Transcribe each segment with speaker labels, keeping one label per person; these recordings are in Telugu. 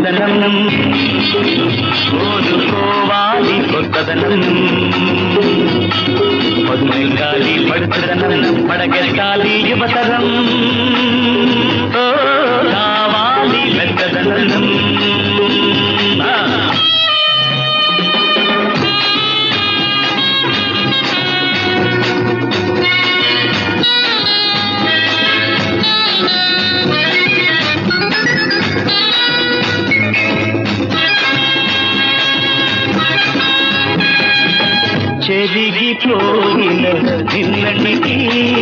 Speaker 1: కొత్తదనం ఓదుకోవాలి కొత్తదనం పదునెంగాలి పడుతుదనం పడగెత్తాలి యువతరం ఓ, కావాలి వెక్కదనం ఆ. చెరిగిపోయిన నిన్నటికి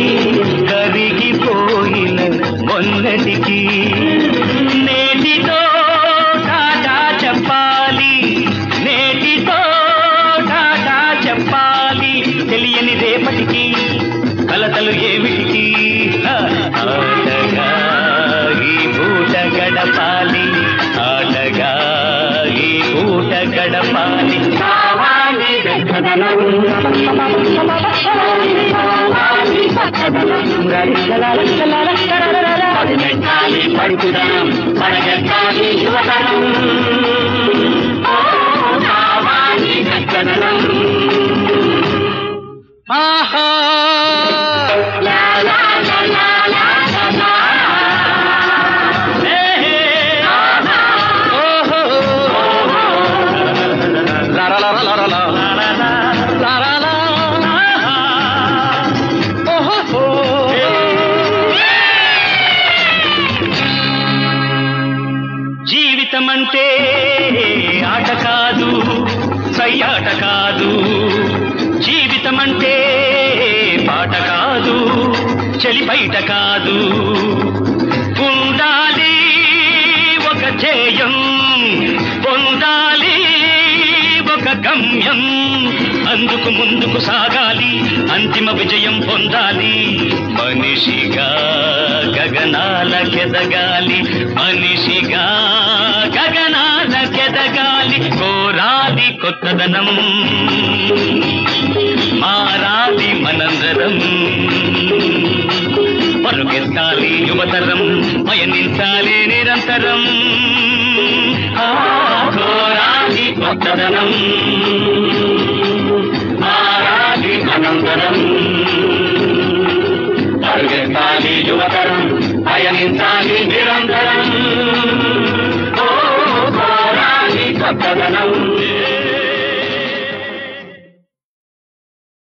Speaker 1: కరిగిపోయిన మొన్నటికి నేటితో టాటా చెప్పాలి నేటితో టాటా చెప్పాలి తెలియని రేపటికి కలతలు ఏమిటికి ఆటగా ఈ పూట గడపాలి ఆటగా ఈ పూట గడపాలి కావాలి వెచ్చదనం. పడిపెట్టాలి పడుకుదనం పడగెత్తాలి యువతరం ఓ, కావాలి వెచ్చదనం. ఆహా లా, లా, లా, లా, లా, లా, లా. హే, హే. ఓహో. లా, లా, లా, లా, లా, లా. లా, లా, లా. ఓహో. జీవితం అంటే ఆట కాదు సయ్యాట కాదు జీవితం అంటే పాట కాదు చలి బయట కాదు ఉండాలి ఒక ధ్యేయం పొందాలి ఒక గమ్యం అందుకు ముందుకు సాగాలి అంతిమ విజయం పొందాలి మనిషిగా గగనాలకెదగాలి మనిషిగా గగనాలకెదగాలి కోరాలి కొత్తదనం మారాలి మనందరం పరుగెత్తాలి యువతరం పయనించాలి నిరంతరం ఆ, కోరాలి కొత్తదనం మారాలి అనంతరం పరుగెత్తాలి యువతరం పయనించాలి నిరంతరం ఓ, కోరాలి కొత్తదనం